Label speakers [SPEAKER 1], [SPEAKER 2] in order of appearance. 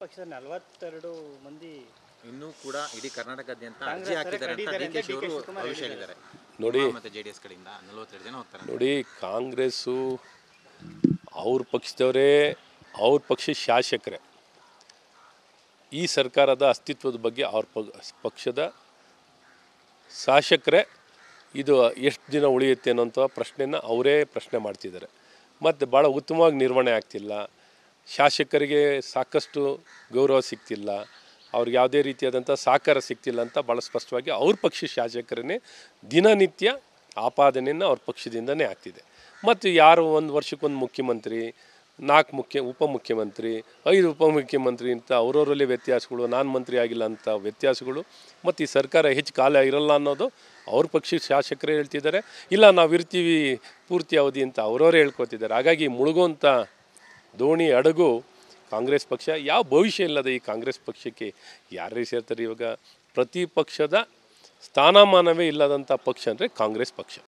[SPEAKER 1] ಪಕ್ಷದ ನಲವತ್ತೆರಡು ಮಂದಿ
[SPEAKER 2] ಇನ್ನೂ ಕೂಡ ಇಡೀ ಕರ್ನಾಟಕದಾದ್ಯಂತ
[SPEAKER 1] ಕಾಂಗ್ರೆಸ್
[SPEAKER 2] ಅರ್ಜಿ ಹಾಕಿದ್ದಾರೆ ಅಂತ
[SPEAKER 1] ಕರೆದಿದ್ದಾರೆ
[SPEAKER 2] ಡಿ ಕೆ
[SPEAKER 1] ಅಂತ
[SPEAKER 2] ಶಿ ಅವರು
[SPEAKER 1] DK ಶಿವಕುಮಾರ್
[SPEAKER 2] ಭವಿಷ್ಯ
[SPEAKER 1] ಹೇಳಿದ್ದಾರೆ.
[SPEAKER 2] ಹೇಳಿದ್ದಾರೆ
[SPEAKER 3] ನೋಡಿ
[SPEAKER 2] ಮತ್ತೆ ಜೆ ಡಿ ಎಸ್ ಕಡೆಯಿಂದ ನಲವತ್ತೆರಡು ಜನ ಹೋಗ್ತಾರೆ
[SPEAKER 3] ನೋಡಿ ಕಾಂಗ್ರೆಸ್ಸು ಅವ್ರ ಪಕ್ಷದವರೇ ಅವ್ರ ಪಕ್ಷದ ಶಾಸಕರೇ ಈ ಸರ್ಕಾರದ ಅಸ್ತಿತ್ವದ ಬಗ್ಗೆ ಅವ್ರ ಪ ಪಕ್ಷದ ಶಾಸಕರೇ ಇದು ಎಷ್ಟು ದಿನ ಉಳಿಯುತ್ತೆ ಅನ್ನೋಂಥ ಪ್ರಶ್ನೆನ ಅವರೇ ಪ್ರಶ್ನೆ ಮಾಡ್ತಿದ್ದಾರೆ ಮತ್ತು ಭಾಳ ಉತ್ತಮವಾಗಿ ನಿರ್ವಹಣೆ ಆಗ್ತಿಲ್ಲ ಶಾಸಕರಿಗೆ ಸಾಕಷ್ಟು ಗೌರವ ಸಿಗ್ತಿಲ್ಲ ಅವ್ರಿಗೆ ಯಾವುದೇ ರೀತಿಯಾದಂಥ ಸಹಕಾರ ಸಿಗ್ತಿಲ್ಲ ಅಂತ ಭಾಳ ಸ್ಪಷ್ಟವಾಗಿ ಅವ್ರ ಪಕ್ಷ ಶಾಸಕರನ್ನೇ ದಿನನಿತ್ಯ ಆಪಾದನೆಯನ್ನು ಅವ್ರ ಪಕ್ಷದಿಂದನೇ ಆಗ್ತಿದೆ ಮತ್ತು ಯಾರು ಒಂದು ವರ್ಷಕ್ಕೊಂದು ಮುಖ್ಯಮಂತ್ರಿ ನಾಲ್ಕು ಮುಖ್ಯ ಉಪಮುಖ್ಯಮಂತ್ರಿ ಐದು ಉಪಮುಖ್ಯಮಂತ್ರಿ ಅಂತ ಅವರವರಲ್ಲಿ ವ್ಯತ್ಯಾಸಗಳು ನಾನು ಮಂತ್ರಿ ಆಗಿಲ್ಲ ಅಂತ ವ್ಯತ್ಯಾಸಗಳು ಮತ್ತು ಈ ಸರ್ಕಾರ ಹೆಚ್ಚು ಕಾಲ ಇರಲ್ಲ ಅನ್ನೋದು ಅವ್ರ ಪಕ್ಷದ ಶಾಸಕರೇ ಹೇಳ್ತಿದ್ದಾರೆ ಇಲ್ಲ ನಾವು ಇರ್ತೀವಿ ಪೂರ್ತಿ ಅವಧಿ ಅಂತ ಅವರವರೇ ಹೇಳ್ಕೊತಿದ್ದಾರೆ ಹಾಗಾಗಿ ಮುಳುಗುವಂಥ ದೋಣಿ ಹಡಗು ಕಾಂಗ್ರೆಸ್ ಪಕ್ಷ ಯಾವ ಭವಿಷ್ಯ ಇಲ್ಲದ ಈ ಕಾಂಗ್ರೆಸ್ ಪಕ್ಷಕ್ಕೆ ಯಾರೇ ಸೇರ್ತಾರೆ ಇವಾಗ ಪ್ರತಿಪಕ್ಷದ ಸ್ಥಾನಮಾನವೇ ಇಲ್ಲದಂಥ ಪಕ್ಷ ಅಂದರೆ ಕಾಂಗ್ರೆಸ್ ಪಕ್ಷ